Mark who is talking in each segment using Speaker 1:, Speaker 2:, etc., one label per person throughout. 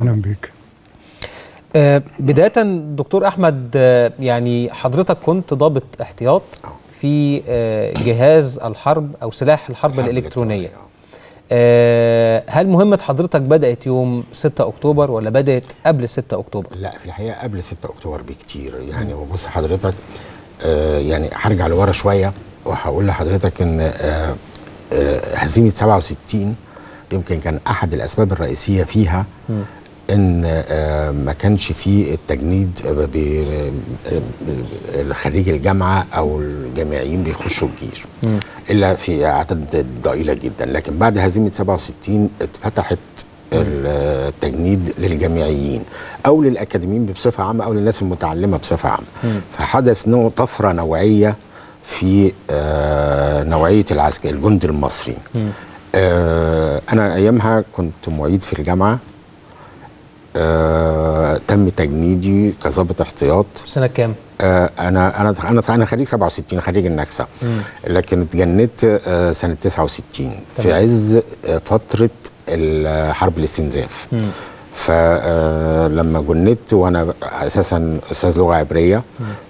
Speaker 1: اهلا بيك
Speaker 2: آه، بداية دكتور أحمد آه، يعني حضرتك كنت ضابط احتياط في آه، جهاز الحرب أو سلاح الحرب
Speaker 3: الحرب
Speaker 2: الإلكترونية
Speaker 3: الإلكترونية.
Speaker 2: آه، هل مهمة حضرتك بدأت يوم 6 أكتوبر ولا بدأت قبل 6 أكتوبر؟
Speaker 3: لا في الحقيقه قبل 6 اكتوبر بكتير يعني وبص حضرتك آه يعني هرجع لورا شويه وهقول لحضرتك ان آه آه، هزيمه 67 يمكن كان احد الاسباب الرئيسيه فيها ان آه، ما كانش فيه التجنيد خريج الجامعه او الجامعيين بيخشوا الجيش الا في اعداد ضئيله جدا لكن بعد هزيمه 67 اتفتحت التجنيد للجامعيين او للاكاديميين بصفه عامه او للناس المتعلمه بصفه عامه فحدث نوع طفره نوعيه في آه، نوعيه العسكر الجندي المصري آه، انا ايامها كنت معيد في الجامعه آه، تم تجنيدي كظابط احتياط
Speaker 2: سنة كام؟
Speaker 3: آه، انا انا انا انا خريج 67 خريج النكسه لكن اتجندت آه، سنه 69 في
Speaker 2: تمام.
Speaker 3: عز آه، فتره ال- حرب الاستنزاف فلما جندت وانا اساسا استاذ لغه عبريه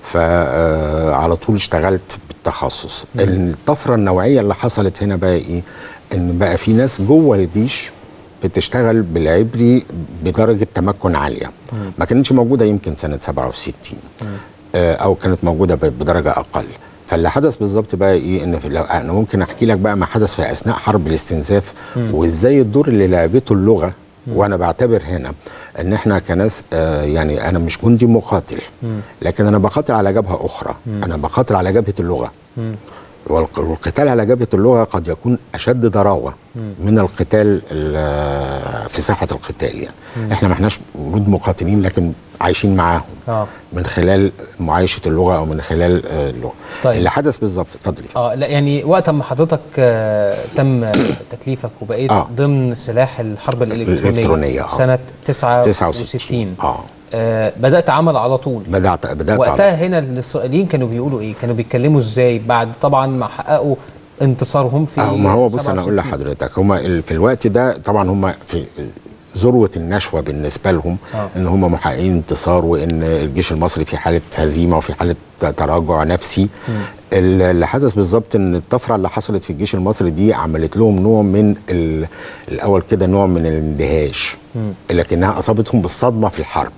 Speaker 3: فعلى طول اشتغلت بالتخصص الطفره النوعيه اللي حصلت هنا بقى ايه ان بقى في ناس جوه الجيش بتشتغل بالعبري بدرجه تمكن عاليه ما كانتش موجوده يمكن سنه 67 آه، او كانت موجوده ب- بدرجه اقل فاللي حدث بالظبط بقى ايه ان في لو انا ممكن احكي لك بقى ما حدث في اثناء حرب الاستنزاف وازاي الدور اللي لعبته اللغه وانا بعتبر هنا ان احنا كناس آه يعني انا مش جندي مقاتل لكن انا بقاتل على جبهه اخرى انا بقاتل على جبهه اللغه والق- والقتال على جبهه اللغه قد يكون اشد ضراوه من القتال ال- في ساحه القتال يعني احنا ما احناش جنود مقاتلين لكن عايشين معاهم
Speaker 2: آه.
Speaker 3: من خلال معايشه اللغه او من خلال آه، اللغه
Speaker 2: طيب.
Speaker 3: اللي حدث بالظبط اتفضلي
Speaker 2: اه لا يعني وقت ما حضرتك آه تم تكليفك وبقيت
Speaker 3: آه.
Speaker 2: ضمن سلاح الحرب الإلكترونية
Speaker 3: الإلكترونية، آه.
Speaker 2: سنة 69
Speaker 3: 69 اه
Speaker 2: آه بدأت عمل على طول
Speaker 3: بدات بدات
Speaker 2: وقتها
Speaker 3: على-
Speaker 2: هنا الإسرائيليين كانوا بيقولوا إيه؟ كانوا بيتكلموا إزاي بعد طبعا ما حققوا انتصارهم في
Speaker 3: اه ما هو بص انا اقول
Speaker 2: 67.
Speaker 3: لحضرتك هم ال- في الوقت ده طبعا هم في ذروه النشوه بالنسبه لهم
Speaker 2: آه.
Speaker 3: ان هم محققين انتصار وان الجيش المصري في حاله هزيمه وفي حاله تراجع نفسي ال- اللي حدث بالظبط ان الطفره اللي حصلت في الجيش المصري دي عملت لهم نوع من ال- الاول كده نوع من الاندهاش لكنها اصابتهم بالصدمه في الحرب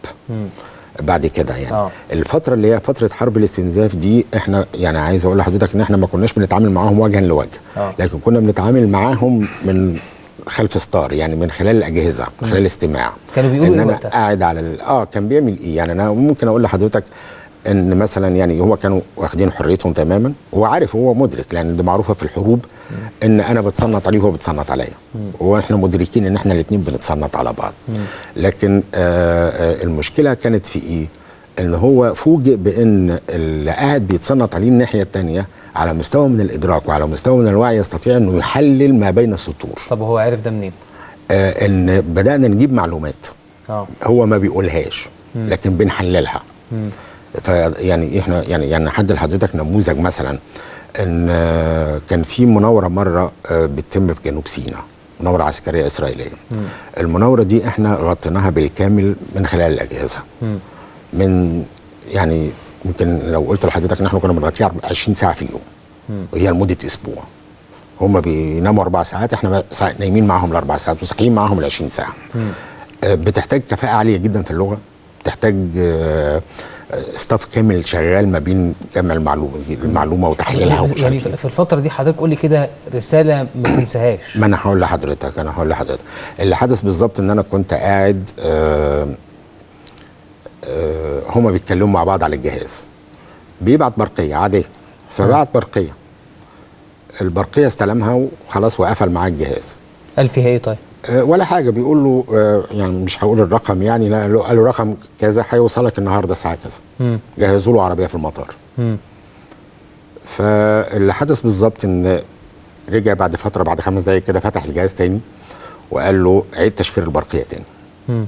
Speaker 3: بعد كده يعني
Speaker 2: آه.
Speaker 3: الفتره اللي هي فتره حرب الاستنزاف دي احنا يعني عايز اقول لحضرتك ان احنا ما كناش بنتعامل معاهم وجها لوجه
Speaker 2: آه.
Speaker 3: لكن كنا بنتعامل معاهم من خلف ستار يعني من خلال الاجهزه من خلال الاستماع
Speaker 2: كانوا بيقولوا
Speaker 3: ان
Speaker 2: إيه
Speaker 3: انا
Speaker 2: وقتها؟
Speaker 3: قاعد على ال- اه كان بيعمل ايه يعني انا ممكن اقول لحضرتك ان مثلا يعني هو كانوا واخدين حريتهم تماما هو عارف هو مدرك لان دي معروفه في الحروب ان انا بتصنت عليه وهو بتصنت عليا واحنا مدركين ان احنا الاثنين بنتصنت على بعض لكن آه آه المشكله كانت في ايه ان هو فوجئ بان اللي قاعد بيتصنت عليه الناحيه الثانيه على مستوى من الادراك وعلى مستوى من الوعي يستطيع انه يحلل ما بين السطور
Speaker 2: طب هو عرف ده منين؟
Speaker 3: آه ان بدانا نجيب معلومات
Speaker 2: اه
Speaker 3: هو ما بيقولهاش لكن بنحللها فيعني احنا يعني يعني حد لحضرتك نموذج مثلا ان آه، كان في مناوره مره آه، بتتم في جنوب سيناء مناوره عسكريه اسرائيليه المناوره دي احنا غطيناها بالكامل من خلال الاجهزه من يعني يمكن لو قلت لحضرتك ان احنا كنا بنغطيها 20 ساعه في اليوم وهي لمده اسبوع هم بيناموا اربع ساعات احنا بقى ساعة- نايمين معاهم الاربع ساعات وصاحيين معاهم ال 20 ساعه آه، بتحتاج كفاءه عاليه جدا في اللغه بتحتاج آه، آه، ستاف كامل شغال ما بين جمع المعلومه المعلومه وتحليلها ومش
Speaker 2: يعني
Speaker 3: عارف إيه.
Speaker 2: في الفترة دي حضرتك قول لي كده رسالة ما تنساهاش
Speaker 3: ما انا هقول لحضرتك انا هقول لحضرتك اللي حدث بالظبط ان انا كنت قاعد آه آه هما بيتكلموا مع بعض على الجهاز بيبعت برقيه عاديه فبعت برقيه البرقيه استلمها وخلاص وقفل معاه الجهاز
Speaker 2: قال فيها إيه طيب؟
Speaker 3: آه، ولا حاجه بيقول له آه، يعني مش هقول الرقم يعني لا قال له- قال له رقم كذا هيوصلك النهارده الساعه كذا
Speaker 2: مم.
Speaker 3: جهزوا له عربيه في المطار
Speaker 2: مم.
Speaker 3: فاللي حدث بالظبط ان رجع بعد فتره بعد خمس دقايق كده فتح الجهاز تاني وقال له عيد تشفير البرقيه تاني
Speaker 2: مم.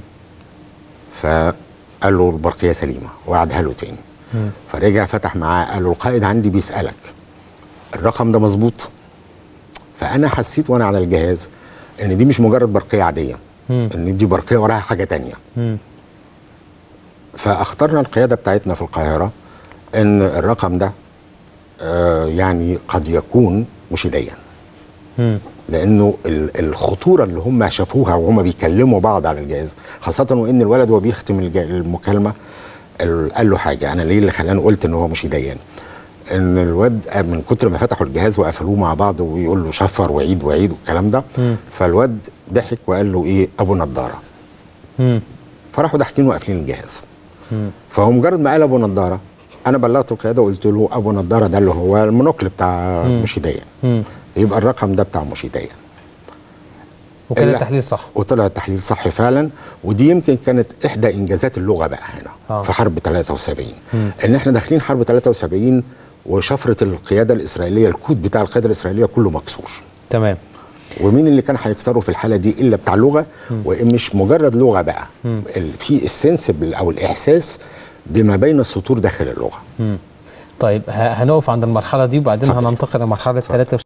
Speaker 3: فقال له البرقيه سليمه وقعدها له تاني فرجع فتح معاه قال له القائد عندي بيسالك الرقم ده مظبوط فانا حسيت وانا على الجهاز ان دي مش مجرد برقيه عاديه
Speaker 2: مم.
Speaker 3: ان دي برقيه وراها حاجه تانية
Speaker 2: مم.
Speaker 3: فاخترنا القياده بتاعتنا في القاهره ان الرقم ده آه يعني قد يكون مشيديا
Speaker 2: مم.
Speaker 3: لانه ال- الخطوره اللي هم شافوها وهم بيكلموا بعض على الجهاز خاصه وان الولد وهو بيختم الج- المكالمه ال- قال له حاجه انا ليه اللي خلاني قلت ان هو مشيديا ان الواد من كتر ما فتحوا الجهاز وقفلوه مع بعض ويقول له شفر وعيد وعيد والكلام ده فالواد ضحك وقال له ايه ابو نضاره
Speaker 2: مم.
Speaker 3: فراحوا ضاحكين وقافلين الجهاز فهو مجرد ما قال ابو نضاره انا بلغت القياده وقلت له ابو نضاره ده اللي هو المونوكل بتاع مشيديا
Speaker 2: مم.
Speaker 3: يبقى الرقم ده بتاع مشيديا
Speaker 2: وكان
Speaker 3: اللي-
Speaker 2: التحليل صح
Speaker 3: وطلع التحليل صح فعلا ودي يمكن كانت احدى انجازات اللغه بقى هنا
Speaker 2: آه.
Speaker 3: آه. في حرب 73 ان احنا داخلين حرب 73 وشفره القياده الاسرائيليه الكود بتاع القياده الاسرائيليه كله مكسور
Speaker 2: تمام
Speaker 3: ومين اللي كان هيكسره في الحاله دي الا بتاع لغه ومش مجرد لغه بقى ال- في السنسبل او الاحساس بما بين السطور داخل اللغه
Speaker 2: طيب ه- هنقف عند المرحله دي وبعدين
Speaker 3: اتفضل.
Speaker 2: هننتقل لمرحله 73